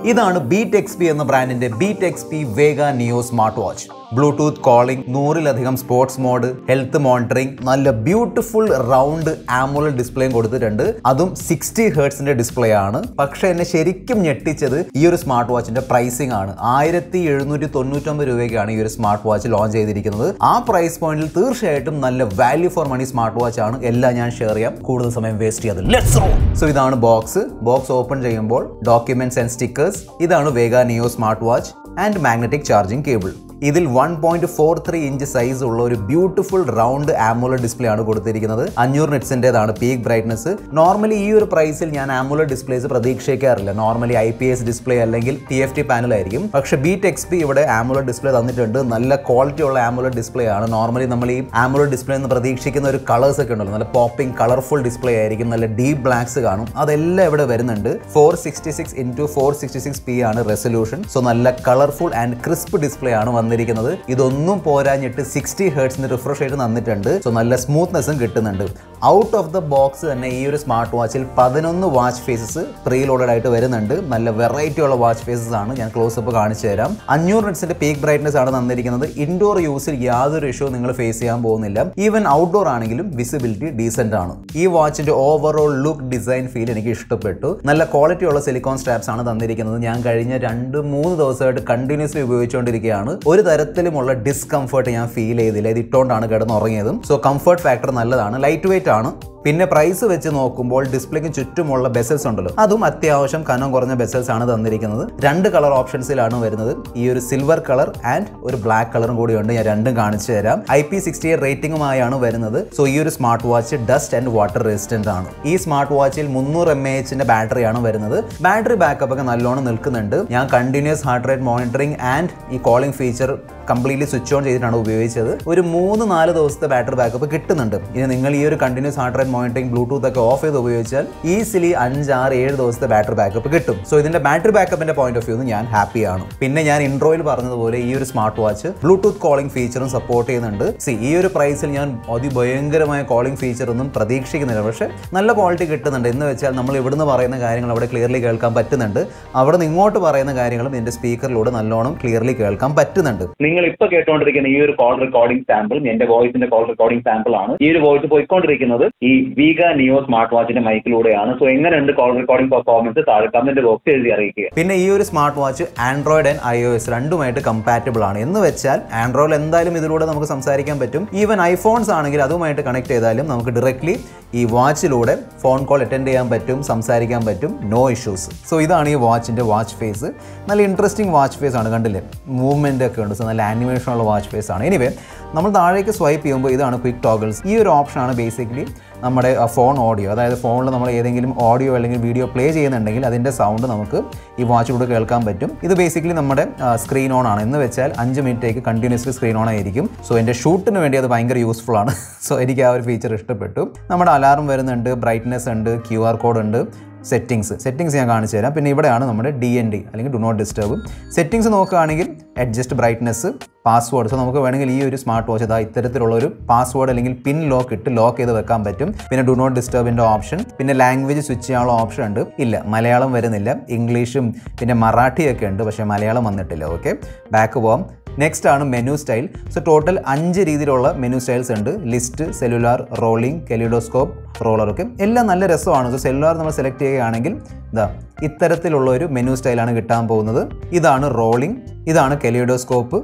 ഇതാണ് Beat X P എന്ന ബ്രാൻഡിന്റെ beat X P Vega Neo smart watch Bluetooth calling നൂറിലധികം സ്പോർട്സ് മോഡ് ഹെൽത്ത് മോണിറ്ററിംഗ് നല്ല beautiful round AMOLED ഡിസ്പ്ലേയും കൊടുത്തിട്ടുണ്ട് അതും സിക്സ്റ്റി ഹേർട്സിന്റെ ഡിസ്പ്ലേ ആണ് പക്ഷെ എന്നെ ശരിക്കും ഞെട്ടിച്ചത് ഈ ഒരു സ്മാർട്ട് വാച്ചിന്റെ പ്രൈസിംഗ് ആണ് ആയിരത്തി എഴുന്നൂറ്റി തൊണ്ണൂറ്റൊമ്പത് രൂപയ്ക്കാണ് ഈ ഒരു സ്മാർട്ട് വാച്ച് ലോഞ്ച് ചെയ്തിരിക്കുന്നത് ആ പ്രൈസ് പോയിന്റിൽ തീർച്ചയായിട്ടും നല്ല value for money smart watch ആണ് എല്ലാം ഞാൻ ഷെയർ ചെയ്യാം കൂടുതൽ സമയം വേസ്റ്റ് ചെയ്യാതെ ലെറ്റ്സ് സോ ഇതാണ് ബോക്സ് ബോക്സ് ഓപ്പൺ ചെയ്യുമ്പോൾ ഡോക്യുമെന്റ്സ് ആൻഡ് സ്റ്റിക്കേഴ്സ് ഇതാണ് Vega Neo smart watch and magnetic charging cable ഇതിൽ one point four three inch size ഉള്ള ഒരു ബ്യൂട്ടിഫുൾ റൗണ്ട് ആമുലർ ഡിസ്പ്ലേ ആണ് കൊടുത്തിരിക്കുന്നത് അഞ്ഞൂറ് നിറ്റ്സിൻ്റെതാണ് പീക്ക് ബ്രൈറ്റ്നസ് നോർമലി ഈ ഒരു പ്രൈസിൽ ഞാൻ ആമുലർ ഡിസ്പ്ലേസ് പ്രതീക്ഷിക്കാറില്ല normally I P S display അല്ലെങ്കിൽ ടി എഫ് ടി പാനൽ ആയിരിക്കും പക്ഷേ ബീറ്റ് എക്സ് പി ഇവിടെ ആമുലർ ഡിസ്പ്ലേ തന്നിട്ടുണ്ട് നല്ല ക്വാളിറ്റി ഉള്ള ആമുലർ ഡിസ്പ്ലേ ആണ് നോർമലി നമ്മൾ ഈ ആമുലർ ഡിസ്പ്ലേ എന്ന് പ്രതീക്ഷിക്കുന്ന ഒരു കളേഴ്സ് ഒക്കെ ഉണ്ടല്ലോ നല്ല പോപ്പിംഗ് കളർഫുൾ ഡിസ്പ്ലേ ആയിരിക്കും നല്ല ഡീപ് ബ്ലാക്സ് കാണും അതെല്ലാം ഇവിടെ വരുന്നുണ്ട് four sixty six into four sixty six P ആണ് റെസൊല്യൂഷൻ സോ നല്ല കളർഫുൾ ആൻഡ് ക്രിസ്പ് ഡിസ്പ്ലേ ആണ് വന്നിരിക്കുന്നത് ഇതൊന്നും പോരാഞ്ഞിട്ട് സിക്സ്റ്റി ഹേർട്സിന് റിഫ്രഷ് ആയിട്ട് തന്നിട്ടുണ്ട് സോ നല്ല സ്മൂത്ത്നെസ്സും കിട്ടുന്നുണ്ട് ഔട്ട് ഓഫ് ദ ബോക്സ് തന്നെ ഈ ഒരു സ്മാർട്ട് വാച്ചിൽ പതിനൊന്ന് വാച്ച് ഫേസസ് പ്രീ ലോഡഡ് ആയിട്ട് വരുന്നുണ്ട് നല്ല വെറൈറ്റി ഉള്ള വാച്ച് ഫേസസ് ആണ് ഞാൻ ക്ലോസ് അപ്പ് കാണിച്ചു തരാം അഞ്ഞൂറ് നിറ്റ്സിന്റെ പീക്ക് ബ്രൈറ്റ്നസ് ആണ് തന്നിരിക്കുന്നത് ഇൻഡോർ യൂസിൽ യാതൊരു ഇഷ്യൂ നിങ്ങൾ ഫേസ് ചെയ്യാൻ പോകുന്നില്ല ഈവൻ ഔട്ട്ഡോർ ആണെങ്കിലും വിസിബിലിറ്റി ഡീസെന്റ് ആണ് ഈ വാച്ചിന്റെ ഓവറോൾ ലുക്ക് ഡിസൈൻ ഫീൽ എനിക്ക് ഇഷ്ടപ്പെട്ടു നല്ല ക്വാളിറ്റി ഉള്ള സിലിക്കോൺ സ്ട്രാപ്സ് ആണ് തന്നിരിക്കുന്നത് ഞാൻ കഴിഞ്ഞ രണ്ട് മൂന്ന് ദിവസമായിട്ട് കണ്ടിന്യൂസ്ലി ഉപയോഗിച്ചുകൊണ്ടിരിക്കുകയാണ് ഒരു തരത്തിലുമുള്ള ഡിസ്കംഫർട്ട് ഞാൻ ഫീൽ ചെയ്തില്ല ഇത് ഇട്ടുകൊണ്ടാണ് കിടന്നുറങ്ങിയതും സോ കംഫർട്ട് ഫാക്ടർ നല്ലതാണ് ലൈറ്റ് വെയിറ്റ് ആണ് പിന്നെ പ്രൈസ് വെച്ച് നോക്കുമ്പോൾ ഡിസ്പ്ലേക്ക് ചുറ്റുമുള്ള ബെസൽസ് ഉണ്ടല്ലോ അതും അത്യാവശ്യം കനം കുറഞ്ഞ ബെസൽസ് ആണ് തന്നിരിക്കുന്നത് രണ്ട് കളർ ഓപ്ഷൻസിലാണ് വരുന്നത് ഈ ഒരു സിൽവർ കളർ ആൻഡ് ഒരു ബ്ലാക്ക് കളറും കൂടിയുണ്ട് ഞാൻ രണ്ടും കാണിച്ചു തരാം ഐ പി സിക്സ്റ്റി എയ്റ്റ് റേറ്റിംഗുമായാണ് വരുന്നത് സോ ഈ ഒരു smart watch dust and water resistant ആണ് ഈ സ്മാർട്ട് വാച്ചിൽ മുന്നൂറ് എം എച്ചിന്റെ ബാറ്ററിയാണ് വരുന്നത് ബാറ്ററി ബാക്കപ്പ് ഒക്കെ നല്ലോണം നിൽക്കുന്നുണ്ട് ഞാൻ continuous heart rate monitoring and ഈ calling feature completely switch on ചെയ്തിട്ടാണ് ഉപയോഗിച്ചത് ഒരു മൂന്ന് നാല് ദിവസത്തെ ബാറ്ററി ബാക്കപ്പ് കിട്ടുന്നുണ്ട് ഇനി നിങ്ങൾ ഈ ഒരു continuous heart rate monitoring Bluetooth ഒക്കെ ഓഫ് ചെയ്ത് ഉപയോഗിച്ചാൽ ഈസിലി അഞ്ച് ആറ് ഏഴ് ദിവസത്തെ ബാറ്ററി ബാക്കപ്പ് കിട്ടും സോ ഇതിന്റെ ബാറ്ററി ബാക്കപ്പിന്റെ പോയിന്റ് ഓഫ് വ്യൂ ഞാൻ ഹാപ്പിയാണ് പിന്നെ ഞാൻ ഇൻട്രോയിൽ പറഞ്ഞതുപോലെ ഈ ഒരു സ്മാർട്ട് വാച്ച് ബ്ലൂടൂത്ത് കോളിംഗ് ഫീച്ചറും സപ്പോർട്ട് ചെയ്യുന്നുണ്ട് സി ഈ ഒരു പ്രൈസിൽ ഞാൻ അതിഭയങ്കരമായ കോളിംഗ് ഫീച്ചർ ഒന്നും പ്രതീക്ഷിക്കുന്നില്ല പക്ഷേ നല്ല ക്വാളിറ്റി കിട്ടുന്നുണ്ട് എന്ന് വെച്ചാൽ നമ്മൾ ഇവിടുന്ന് പറയുന്ന കാര്യങ്ങൾ അവിടെ ക്ലിയർലി കേൾക്കാൻ പറ്റുന്നുണ്ട് അവിടെ നിന്ന് ഇങ്ങോട്ട് പറയുന്ന കാര്യങ്ങളും ഇതിന്റെ സ്പീക്കറിലൂടെ നല്ലോണം ക്ലിയർലി കേൾക്കാൻ പറ്റുന്നുണ്ട് നിങ്ങൾ ഇപ്പൊ കേട്ടുകൊണ്ടിരിക്കുന്ന ഈ ഒരു കോൾ റെക്കോർഡിംഗ് സാമ്പിൾ എന്റെ വോയിസിന്റെ കോൾ റെക്കോർഡിംഗ് സാമ്പിൾ ആണ് ഈ ഒരു വോയിസ് പോയിക്കൊണ്ടിരിക്കുന്നത് ഈ വീഗ നിയോ സ്മാർട്ട് വാച്ചിന്റെ മൈക്കിലൂടെയാണ് സോ എങ്ങനെയുണ്ട് കോൾ റെക്കോർഡിംഗ് പെർഫോമൻസ് താഴെ കമന്റ് ബോക്സ് എഴുതി അറിയിക്കുക പിന്നെ ഈ ഒരു smart watch Android and I O S രണ്ടുമായിട്ട് കമ്പാറ്റബിൾ ആണ് എന്ന് വെച്ചാൽ ആൻഡ്രോയിഡ് എന്തായാലും ഇതിലൂടെ നമുക്ക് സംസാരിക്കാൻ പറ്റും ഈവൻ ഐഫോൺസ് ആണെങ്കിൽ അതുമായിട്ട് കണക്ട് ചെയ്താലും നമുക്ക് ഡയറക്ട്ലി ഈ വാച്ചിലൂടെ ഫോൺ കോൾ അറ്റൻഡ് ചെയ്യാൻ പറ്റും സംസാരിക്കാൻ പറ്റും നോ ഇഷ്യൂസ് സോ ഇതാണ് ഈ വാച്ചിൻ്റെ വാച്ച് ഫേസ് നല്ല ഇൻട്രസ്റ്റിംഗ് വാച്ച് ഫേസ് ആണ് കണ്ടില്ലേ മൂവ്മെൻ്റ് ഒക്കെ ഉണ്ട് സോ നല്ല ആനിമേഷൻ ഉള്ള വാച്ച് ഫേസ് ആണ് എനിവേ നമ്മൾ താഴേക്ക് സ്വൈപ്പ് ചെയ്യുമ്പോൾ ഇതാണ് ക്വിക്ക് ടോഗിൾസ് ഈ ഒരു ഓപ്ഷനാണ് ബേസിക്കലി നമ്മുടെ ഫോൺ ഓഡിയോ അതായത് ഫോണിൽ നമ്മൾ ഏതെങ്കിലും ഓഡിയോ അല്ലെങ്കിൽ വീഡിയോ പ്ലേ ചെയ്യുന്നുണ്ടെങ്കിൽ അതിൻ്റെ സൗണ്ട് നമുക്ക് ഈ വാച്ചിലൂടെ കേൾക്കാൻ പറ്റും ഇത് ബേസിക്കലി നമ്മുടെ സ്ക്രീൻ ഓൺ ആണ് എന്ന് വെച്ചാൽ അഞ്ച് മിനിറ്റേക്ക് കണ്ടിന്യൂസ്ലി സ്ക്രീൻ ഓൺ ആയിരിക്കും സോ എൻ്റെ ഷൂട്ടിന് വേണ്ടി അത് ഭയങ്കര യൂസ്ഫുൾ ആണ് സോ എനിക്ക് ആ ഒരു ഫീച്ചർ ഇഷ്ടപ്പെട്ടു നമ്മുടെ അലാറം വരുന്നുണ്ട് ബ്രൈറ്റ്നെസ് ഉണ്ട് ക്യു ആർ കോഡ് ഉണ്ട് സെറ്റിങ്സ് സെറ്റിങ്സ് ഞാൻ കാണിച്ചു തരാം പിന്നെ ഇവിടെയാണ് നമ്മുടെ ഡി എൻ ഡി അല്ലെങ്കിൽ ഡു നോട്ട് ഡിസ്റ്റർബ് സെറ്റിങ്സ് നോക്കുകയാണെങ്കിൽ അഡ്ജസ്റ്റ് ബ്രൈറ്റ്നെസ് പാസ്വേഡ് സോ നമുക്ക് വേണമെങ്കിൽ ഈ ഒരു സ്മാർട്ട് വാച്ച് അതാ ഇത്തരത്തിലുള്ള ഒരു പാസ്വേഡ് അല്ലെങ്കിൽ പിൻ ലോക്ക് ഇട്ട് ലോക്ക് ചെയ്ത് വെക്കാൻ പറ്റും പിന്നെ ഡു നോട്ട് ഡിസ്റ്റർബിൻ്റെ ഓപ്ഷൻ പിന്നെ ലാംഗ്വേജ് സ്വിച്ച് ചെയ്യാനുള്ള ഓപ്ഷൻ ഉണ്ട് ഇല്ല മലയാളം വരുന്നില്ല ഇംഗ്ലീഷും പിന്നെ മറാഠിയൊക്കെ ഉണ്ട് പക്ഷേ മലയാളം വന്നിട്ടില്ല ഓക്കെ ബാക്ക് പോവാം നെക്സ്റ്റ് ആണ് മെനു സ്റ്റൈൽ സോ ടോട്ടൽ അഞ്ച് രീതിയിലുള്ള മെനു സ്റ്റൈൽസ് ഉണ്ട് list cellular rolling kaleidoscope roller ഒക്കെ എല്ലാം നല്ല രസമാണ് സോ സെല്ലുലാർ നമ്മൾ സെലക്ട് ചെയ്യുകയാണെങ്കിൽ ഇതാ ഇത്തരത്തിലുള്ള ഒരു മെനു സ്റ്റൈലാണ് കിട്ടാൻ പോകുന്നത് ഇതാണ് റോളിംഗ് ഇതാണ് കെലിഡോസ്കോപ്പ്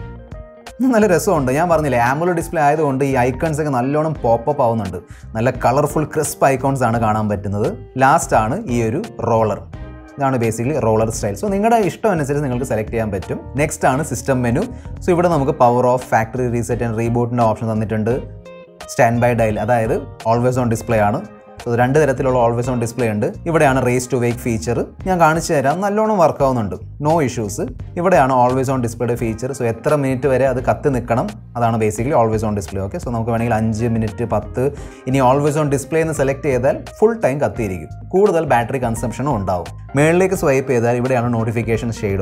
നല്ല രസമുണ്ട് ഞാൻ പറഞ്ഞില്ലേ ആമുലർ ഡിസ്പ്ലേ ആയതുകൊണ്ട് ഈ ഐക്കൺസ് ഒക്കെ നല്ലോണം പോപ്പപ്പ് ആവുന്നുണ്ട് നല്ല കളർഫുൾ ക്രിസ്പ് ഐക്കോൺസ് ആണ് കാണാൻ പറ്റുന്നത് ലാസ്റ്റ് ആണ് ഈ ഒരു റോളർ ഇതാണ് ബേസിക്കലി റോളർ സ്റ്റൈൽ സോ നിങ്ങളുടെ ഇഷ്ടം അനുസരിച്ച് നിങ്ങൾക്ക് സെലക്ട് ചെയ്യാൻ പറ്റും നെക്സ്റ്റ് ആണ് സിസ്റ്റം മെനു സോ ഇവിടെ നമുക്ക് power off factory reset and റീബൂട്ടിൻ്റെ ഓപ്ഷൻ തന്നിട്ടുണ്ട് സ്റ്റാൻഡ് ബൈ ഡയൽ അതായത് ഓൾവേസ് ഓൺ ഡിസ്പ്ലേ ആണ് സോ രണ്ട് തരത്തിലുള്ള ഓൾവേസ് ഓൺ ഡിസ്പ്ലേ ഉണ്ട് ഇവിടെയാണ് റേസ് ടു വേക്ക് ഫീച്ചർ ഞാൻ കാണിച്ചു തരാം നല്ലോണം വർക്ക് ആവുന്നുണ്ട് നോ ഇഷ്യൂസ് ഇവിടെയാണ് ഓൾവേസ് ഓൺ ഡിസ്പ്ലേയുടെ ഫീച്ചർ സോ എത്ര മിനിറ്റ് വരെ അത് കത്തി നിൽക്കണം അതാണ് basically always on display okay so നമുക്ക് വേണമെങ്കിൽ അഞ്ച് മിനിറ്റ് പത്ത് ഇനി ഓൾവേസ് ഓൺ ഡിസ്പ്ലേ എന്ന് സെലക്ട് ചെയ്താൽ ഫുൾ ടൈം കത്തിയിരിക്കും കൂടുതൽ ബാറ്ററി കൺസംഷനും ഉണ്ടാവും മേളിലേക്ക് സ്വൈപ്പ് ചെയ്താൽ ഇവിടെയാണ് നോട്ടിഫിക്കേഷൻ ഷെയ്ഡ് ഓക്കെ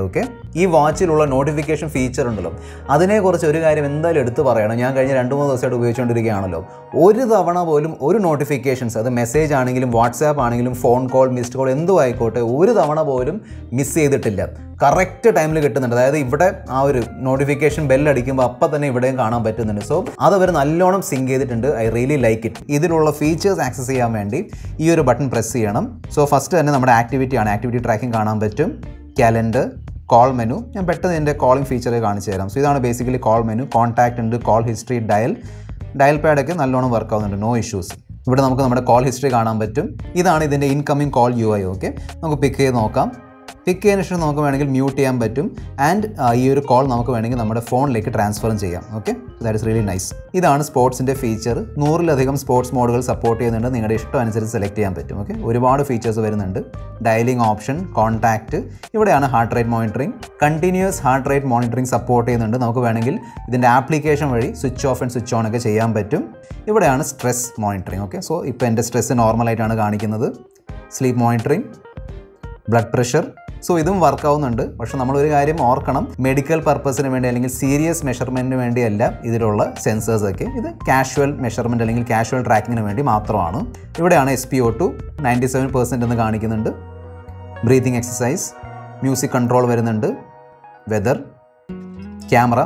ഈ വാച്ചിലുള്ള നോട്ടിഫിക്കേഷൻ ഫീച്ചർ ഉണ്ടല്ലോ അതിനെക്കുറിച്ച് ഒരു കാര്യം എന്തായാലും എടുത്തു പറയണം ഞാൻ കഴിഞ്ഞ രണ്ട് മൂന്ന് ദിവസമായിട്ട് ഉപയോഗിച്ചുകൊണ്ടിരിക്കുകയാണല്ലോ ഒരു തവണ പോലും ഒരു നോട്ടിഫിക്കേഷൻസ് അത് മെസ്സേജ് ആണെങ്കിലും വാട്സാപ്പ് ആണെങ്കിലും ഫോൺ കോൾ മിസ്ഡ് കോൾ എന്തും ആയിക്കോട്ടെ ഒരു തവണ പോലും മിസ് ചെയ്തിട്ടില്ല കറക്റ്റ് ടൈമിൽ കിട്ടുന്നുണ്ട് അതായത് ഇവിടെ ആ ഒരു നോട്ടിഫിക്കേഷൻ ബെല്ലടിക്കുമ്പോൾ അപ്പം തന്നെ ഇവിടെയും കാണാൻ പറ്റുന്നുണ്ട് സോ അത് അവർ നല്ലോണം സിങ്ക് ചെയ്തിട്ടുണ്ട് ഐ റിയലി ലൈക്ക് ഇറ്റ് ഇതിലുള്ള ഫീച്ചേഴ്സ് ആക്സസ് ചെയ്യാൻ വേണ്ടി ഈ ഒരു ബട്ടൺ പ്രസ് ചെയ്യണം സോ ഫസ്റ്റ് തന്നെ നമ്മുടെ ആക്ടിവിറ്റി ആണ് ആക്ടിവിറ്റി ട്രാക്കിംഗ് കാണാൻ പറ്റും കാലണ്ടർ കോൾ മെനു ഞാൻ പെട്ടെന്ന് എൻ്റെ കോളിംഗ് ഫീച്ചർ കാണിച്ചു തരാം സോ ഇതാണ് ബേസിക്കലി കോൾ മെനു കോൺടാക്റ്റ് ഉണ്ട് കോൾ ഹിസ്റ്ററി ഡയൽ ഡയൽ പാഡൊക്കെ നല്ലോണം വർക്ക് ആവുന്നുണ്ട് നോ ഇഷ്യൂസ് ഇവിടെ നമുക്ക് നമ്മുടെ കോൾ ഹിസ്റ്ററി കാണാൻ പറ്റും ഇതാണ് ഇതിൻ്റെ incoming call U I okay നമുക്ക് പിക്ക് ചെയ്ത് നോക്കാം പിക്ക് ചെയ്തതിന് ശേഷം നമുക്ക് വേണമെങ്കിൽ മ്യൂട്ട് ചെയ്യാൻ പറ്റും ആൻഡ് ഈ ഒരു കോൾ നമുക്ക് വേണമെങ്കിൽ നമ്മുടെ ഫോണിലേക്ക് ട്രാൻസ്ഫറും ചെയ്യാം okay that is really nice ഇതാണ് സ്പോർട്സിൻ്റെ ഫീച്ചർ നൂറിലധികം സ്പോർട്സ് മോഡുകൾ സപ്പോർട്ട് ചെയ്യുന്നുണ്ട് നിങ്ങളുടെ ഇഷ്ടം അനുസരിച്ച് സെലക്ട് ചെയ്യാൻ പറ്റും ഓക്കെ ഒരുപാട് ഫീച്ചേഴ്സ് വരുന്നുണ്ട് ഡയലിംഗ് ഓപ്ഷൻ കോൺടാക്റ്റ് ഇവിടെയാണ് heart rate monitoring continuous heart rate monitoring support ചെയ്യുന്നുണ്ട് നമുക്ക് വേണമെങ്കിൽ ഇതിൻ്റെ ആപ്ലിക്കേഷൻ വഴി switch off and switch on ഒക്കെ ചെയ്യാൻ പറ്റും ഇവിടെയാണ് സ്ട്രെസ് മോണിറ്ററിംഗ് ഓക്കെ സോ ഇപ്പോൾ എൻ്റെ സ്ട്രെസ് നോർമലായിട്ടാണ് കാണിക്കുന്നത് sleep monitoring blood pressure so ഇതും വർക്ക് ആവുന്നുണ്ട് പക്ഷെ നമ്മളൊരു കാര്യം ഓർക്കണം മെഡിക്കൽ പർപ്പസിന് വേണ്ടി അല്ലെങ്കിൽ സീരിയസ് മെഷർമെൻറ്റിന് വേണ്ടിയല്ല ഇതിലുള്ള സെൻസേഴ്സ് ഒക്കെ ഇത് കാഷ്വൽ മെഷർമെൻറ്റ് അല്ലെങ്കിൽ കാഷ്വൽ ട്രാക്കിങ്ങിന് വേണ്ടി മാത്രമാണ് ഇവിടെയാണ് S P O two ninety seven percent എന്ന് കാണിക്കുന്നുണ്ട് ബ്രീതിങ് എക്സസൈസ് മ്യൂസിക് കൺട്രോൾ വരുന്നുണ്ട് വെതർ ക്യാമറ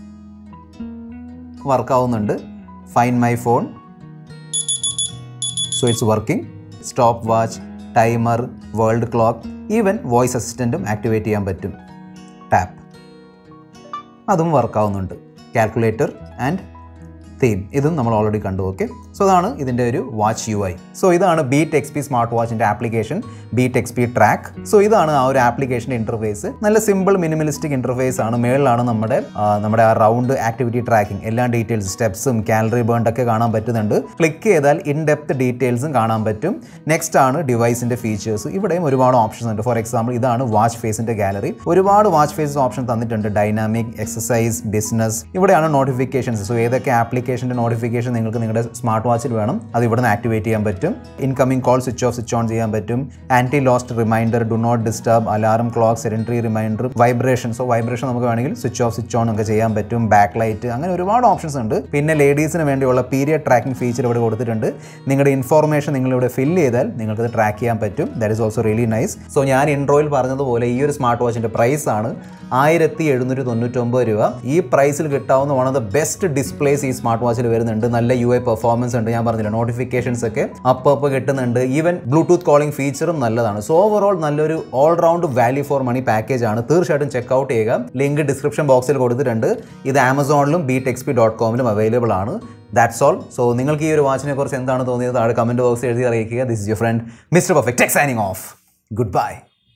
വർക്ക് ആവുന്നുണ്ട് fine my phone so it's working stopwatch timer world clock even voice അസിസ്റ്റൻറ്റും ആക്ടിവേറ്റ് ചെയ്യാൻ പറ്റും ടാപ്പ് അതും വർക്കാവുന്നുണ്ട് കാൽക്കുലേറ്റർ ആൻഡ് തീം ഇതും നമ്മൾ ഓൾറെഡി കണ്ടു ഓക്കെ സോ അതാണ് ഇതിൻ്റെ ഒരു വാച്ച് യു ഐ സോ ഇതാണ് ബീറ്റ് എക്സ് പി സ്മാർട്ട് വാച്ചിൻ്റെ application Beat X P track so ഇതാണ് ആ ഒരു ആപ്ലിക്കേഷൻ്റെ ഇൻ്റർഫേസ് നല്ല സിമ്പിൾ മിനിമലിസ്റ്റിക് ഇൻ്റർഫേസ് ആണ് മേളിലാണ് നമ്മുടെ ആ, നമ്മുടെ ആ റൗണ്ട് ആക്ടിവിറ്റി ട്രാക്കിംഗ് എല്ലാ ഡീറ്റെയിൽസ് സ്റ്റെപ്സും കാലറി ബേൺ ഒക്കെ കാണാൻ പറ്റുന്നുണ്ട് ക്ലിക്ക് ചെയ്താൽ ഇൻ ഡെപ്ത് ഡീറ്റെയിൽസും കാണാൻ പറ്റും നെക്സ്റ്റ് ആണ് ഡിവൈസിൻ്റെ ഫീച്ചേഴ്സ് ഇവിടെയും ഒരുപാട് ഓപ്ഷൻസ് ഉണ്ട് ഫോർ എക്സാമ്പിൾ ഇതാണ് വാച്ച് ഫേസിൻ്റെ ഗാലറി ഒരുപാട് വാച്ച് ഫേസസ് ഓപ്ഷൻ തന്നിട്ടുണ്ട് ഡൈനാമിക് എക്സസൈസ് ബിസിനസ് ഇവിടെയാണ് നോട്ടിഫിക്കേഷൻസ് സോ ഏതൊക്കെ ആപ്ലിക്കേഷൻ്റെ നോട്ടിഫിക്കേഷൻ നിങ്ങൾക്ക് നിങ്ങളുടെ സ്മാർട്ട് വാച്ചിൽ വേണം അത് ഇവിടെ നിന്ന് ആക്ടിവേറ്റ് ചെയ്യാൻ പറ്റും incoming call switch off switch on ചെയ്യാൻ പറ്റും anti lost reminder do not disturb alarm clock sedentary reminder vibration so vibration നമുക്ക് വേണമെങ്കിൽ സ്വിച്ച് ഓഫ് സ്വിച്ച് ഓൺ ഒക്കെ ചെയ്യാൻ പറ്റും ബാക്ക് ലൈറ്റ് അങ്ങനെ ഒരുപാട് ഓപ്ഷൻസ് ഉണ്ട് പിന്നെ ലേഡീസിന് വേണ്ടിയുള്ള പീരിയഡ് ട്രാക്കിംഗ് ഫീച്ചർ ഇവിടെ കൊടുത്തിട്ടുണ്ട് നിങ്ങളുടെ ഇൻഫോർമേഷൻ നിങ്ങളിവിടെ ഫില്ല് ചെയ്താൽ നിങ്ങൾക്കത് ട്രാക്ക് ചെയ്യാൻ പറ്റും that is also really nice so ഞാൻ ഇൻട്രോയിൽ പറഞ്ഞതുപോലെ ഈ ഒരു സ്മാർട്ട് വാച്ചിൻ്റെ പ്രൈസ് ആണ് ആയിരത്തി എഴുന്നൂറ്റി തൊണ്ണൂറ്റൊമ്പത് രൂപ ഈ പ്രൈസിൽ കിട്ടാവുന്ന one of the best displays ഈ സ്മാർട്ട് വാച്ചിൽ വരുന്നുണ്ട് നല്ല യു ഐ പെർഫോമൻസ് ഉണ്ട് ഞാൻ പറഞ്ഞില്ല നോട്ടിഫിക്കേഷൻസ് ഒക്കെ അപ്പ് അപ്പ് കിട്ടുന്നുണ്ട് ഈവൻ ബ്ലൂടൂത്ത് കോളിംഗ് ഫീച്ചറും നല്ലതാണ് സോ ഓവറോൾ നല്ലൊരു all round value for money package ആണ് തീർച്ചയായിട്ടും ചെക്ക് ഔട്ട് ചെയ്യുക ലിങ്ക് ഡിസ്ക്രിപ്ഷൻ ബോക്സിൽ കൊടുത്തിട്ടുണ്ട് ഇത് ആമസോണിലും ബീറ്റ് എക്സ് പി ഡോട്ട് കോമിലും അവൈലബിൾ ആണ് ദാറ്റ്സ് ഓൾ സോ നിങ്ങൾക്ക് ഈ ഒരു വാച്ചിനെ കുറിച്ച് എന്താണ് തോന്നിയത് താഴെ കമൻറ്റ് ബോക്സിൽ എഴുതി അറിയിക്കുക this you friend Mister Perfect Tech signing off good bye